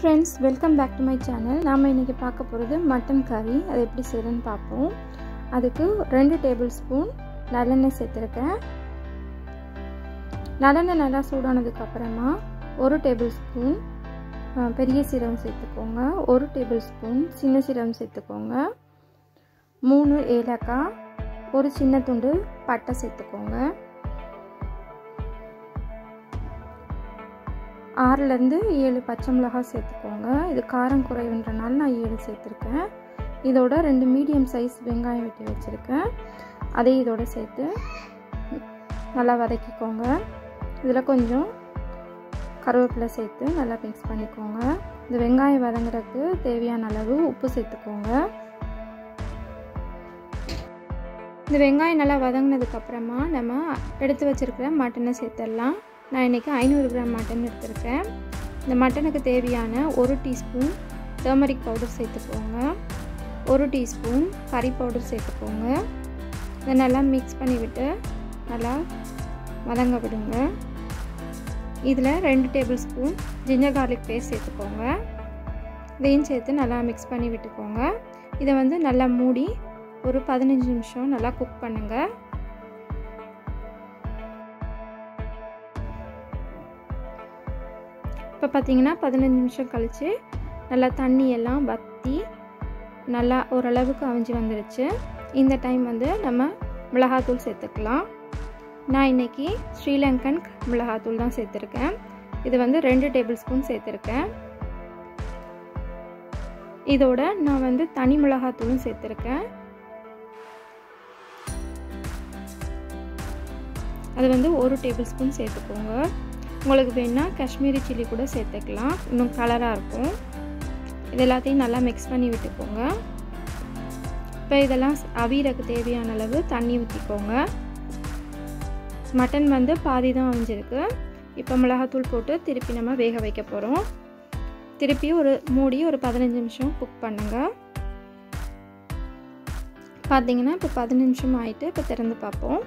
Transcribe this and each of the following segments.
friends welcome back to my channel நாம் இன்றைக்கி பார்க்க போகிறது மட்டன் கறி அது எப்படி செய்யுதுன்னு பார்ப்போம் அதுக்கு ரெண்டு டேபிள் ஸ்பூன் நல்லெண்ணெய் சேர்த்துருக்கேன் நல்லெண்ணெய் நல்லா சூடானதுக்கப்புறமா ஒரு டேபிள் ஸ்பூன் பெரிய சீரகம் சேர்த்துக்கோங்க ஒரு டேபிள் ஸ்பூன் சின்ன சீரகம் சேர்த்துக்கோங்க மூணு ஏலக்காய் ஒரு சின்ன துண்டு பட்டை சேர்த்துக்கோங்க ஆறுலேருந்து ஏழு பச்சை மிளகாய் சேர்த்துக்கோங்க இது காரம் குறைவுன்றனால நான் ஏழு சேர்த்துருக்கேன் இதோட ரெண்டு மீடியம் சைஸ் வெங்காயம் வெட்டி வச்சுருக்கேன் அதையும் இதோட சேர்த்து நல்லா வதக்கிக்கோங்க இதில் கொஞ்சம் கருவேப்பிலை சேர்த்து நல்லா மிக்ஸ் பண்ணிக்கோங்க இந்த வெங்காயம் வதங்குறதுக்கு தேவையான அளவு உப்பு சேர்த்துக்கோங்க இந்த வெங்காயம் நல்லா வதங்கினதுக்கப்புறமா நம்ம எடுத்து வச்சுருக்கிற மட்டனை சேர்த்துடலாம் நான் இன்றைக்கி ஐநூறு கிராம் மட்டன் எடுத்திருக்கேன் இந்த மட்டனுக்கு தேவையான ஒரு டீஸ்பூன் டர்மரிக் பவுடர் சேர்த்துக்கோங்க ஒரு டீஸ்பூன் கறி பவுடர் சேர்த்துக்கோங்க இதை நல்லா மிக்ஸ் பண்ணி விட்டு நல்லா வதங்க விடுங்க இதில் ரெண்டு tablespoon ginger garlic paste சேர்த்துக்கோங்க இதையும் சேர்த்து நல்லா மிக்ஸ் பண்ணி விட்டுக்கோங்க இதை வந்து நல்லா மூடி ஒரு பதினஞ்சு நிமிஷம் நல்லா குக் பண்ணுங்கள் இப்போ பார்த்தீங்கன்னா பதினஞ்சு நிமிஷம் கழித்து நல்லா தண்ணி எல்லாம் வற்றி நல்லா ஓரளவுக்கு அவிஞ்சு வந்துடுச்சு இந்த டைம் வந்து நம்ம மிளகாத்தூள் சேர்த்துக்கலாம் நான் இன்றைக்கி ஸ்ரீலங்கன் மிளகாத்தூள் தான் சேர்த்துருக்கேன் இது வந்து ரெண்டு டேபிள் ஸ்பூன் சேர்த்துருக்கேன் இதோட நான் வந்து தனி மிளகாத்தூளும் சேர்த்துருக்கேன் அது வந்து ஒரு டேபிள் ஸ்பூன் சேர்த்துக்கோங்க உங்களுக்கு வேணால் காஷ்மீரி சில்லி கூட சேர்த்துக்கலாம் இன்னும் கலராக இருக்கும் இது எல்லாத்தையும் நல்லா மிக்ஸ் பண்ணி விட்டுக்கோங்க இப்போ இதெல்லாம் அவியலுக்கு தேவையான அளவு தண்ணி ஊற்றிக்கோங்க மட்டன் வந்து பாதி தான் அவிஞ்சிருக்கு இப்போ மிளகாத்தூள் போட்டு திருப்பி நம்ம வேக வைக்க போகிறோம் திருப்பி ஒரு மூடி ஒரு பதினஞ்சு நிமிஷம் குக் பண்ணுங்கள் பார்த்தீங்கன்னா இப்போ பதினஞ்சு நிமிஷம் ஆகிட்டு இப்போ திறந்து பார்ப்போம்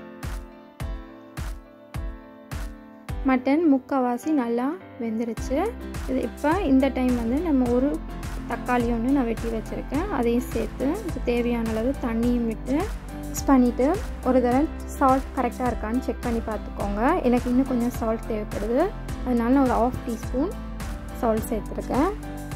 மட்டன் முக்கால்வாசி நல்லா வெந்துருச்சு இது இப்போ இந்த டைம் வந்து நம்ம ஒரு தக்காளி ஒன்று நான் வெட்டி வச்சுருக்கேன் அதையும் சேர்த்து இது தேவையான அளவு தண்ணியும் விட்டு மிக்ஸ் பண்ணிவிட்டு ஒரு தடவை சால்ட் கரெக்டாக இருக்கான்னு செக் பண்ணி பார்த்துக்கோங்க எனக்கு இன்னும் கொஞ்சம் சால்ட் தேவைப்படுது அதனால நான் ஒரு ஆஃப் டீஸ்பூன் சால்ட் சேர்த்துருக்கேன்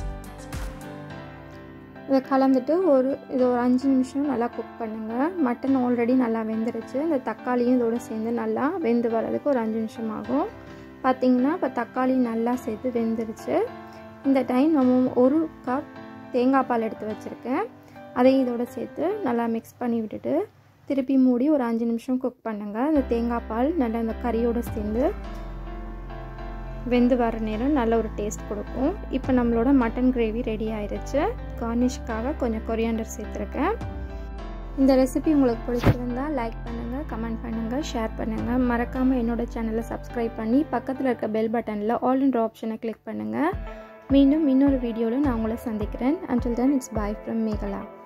இதை கலந்துட்டு ஒரு இது ஒரு அஞ்சு நிமிஷம் நல்லா குக் பண்ணுங்கள் மட்டன் ஆல்ரெடி நல்லா வெந்துருச்சு இந்த தக்காளியும் இதோடு சேர்ந்து நல்லா வெந்து வர்றதுக்கு ஒரு அஞ்சு நிமிஷம் ஆகும் பார்த்திங்கன்னா இப்போ தக்காளி நல்லா சேர்த்து வெந்துருச்சு இந்த டைம் நம்ம ஒரு கப் தேங்காய் பால் எடுத்து வச்சுருக்கேன் அதையும் இதோட சேர்த்து நல்லா மிக்ஸ் பண்ணி விட்டுட்டு திருப்பி மூடி ஒரு அஞ்சு நிமிஷம் குக் பண்ணுங்கள் இந்த தேங்காய் பால் நல்லா அந்த கறியோடு சேர்ந்து வெந்து வர நேரம் நல்ல ஒரு டேஸ்ட் கொடுக்கும் இப்போ நம்மளோட மட்டன் கிரேவி ரெடி ஆயிடுச்சு கார்னிஷ்க்காக கொஞ்சம் கொரியாண்டர் சேர்த்துருக்கேன் இந்த ரெசிபி உங்களுக்கு பிடிச்சிருந்தால் லைக் பண்ணுங்கள் கமெண்ட் பண்ணுங்கள் ஷேர் பண்ணுங்கள் மறக்காமல் என்னோடய சேனலை சப்ஸ்கிரைப் பண்ணி பக்கத்தில் இருக்க பெல் பட்டனில் ஆல் இன் ஆப்ஷனை கிளிக் பண்ணுங்கள் மீண்டும் இன்னொரு வீடியோவில் நான் உங்களை சந்திக்கிறேன் until then it's bye from Megala